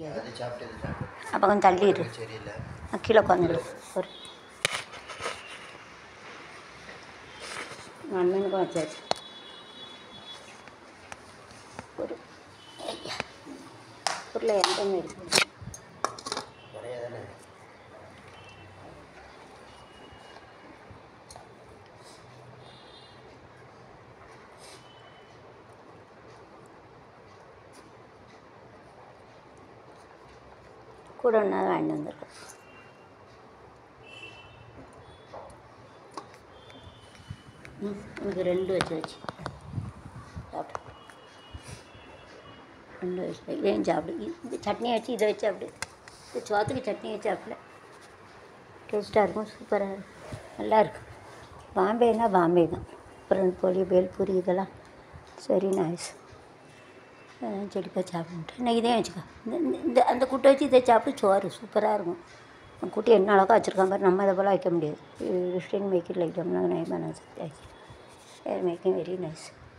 அது சாப்பிட்டு இது சாப்பிட்டு அப்போ கொஞ்சம் தள்ளிடு சரியில்லை நான் கீழே உட்காந்துடு ஒரு அண்ணனுக்கும் வச்சாச்சு ஒரு ஐயா பொருளை என்கிட்ட இருக்கு நிறைய தானே கூட ஒன்றா வாங்கிட்டு வந்துருக்கேன் ம் எனக்கு ரெண்டு வச்சு வச்சு சாப்பிடு ரெண்டு வச்சு இதையும் சாப்பிடு இ- இந்த சட்னி வச்சு இதை வச்சு சாப்பிடு இந்த சோத்துக்கு சட்னி வச்சு சாப்பிட டேஸ்ட்டாக இருக்கும் சூப்பராக இருக்கும் நல்லா இருக்கும் பாம்பேனா பாம்பே தான் அப்புறம் போலி பேல்பூரி இதெல்லாம் சரி நைஸ் அதான் செடிக்காய் சாப்பிட்டு இன்னைக்கு இதையும் வச்சுக்கோ இந்த இந்த- இந்த அந்த குட்டை வச்சு இதை சாப்பிட்டு சோறு சூப்பராக இருக்கும் அந்த குட்டி என்ன அழகாக வச்சுருக்கான் பாரு நம்ம இதை போல் வைக்க முடியாது ரிஸ்டின் மேக் இட் லைக் நைமான சக்தி மேக்கிங் வெரி நைஸ்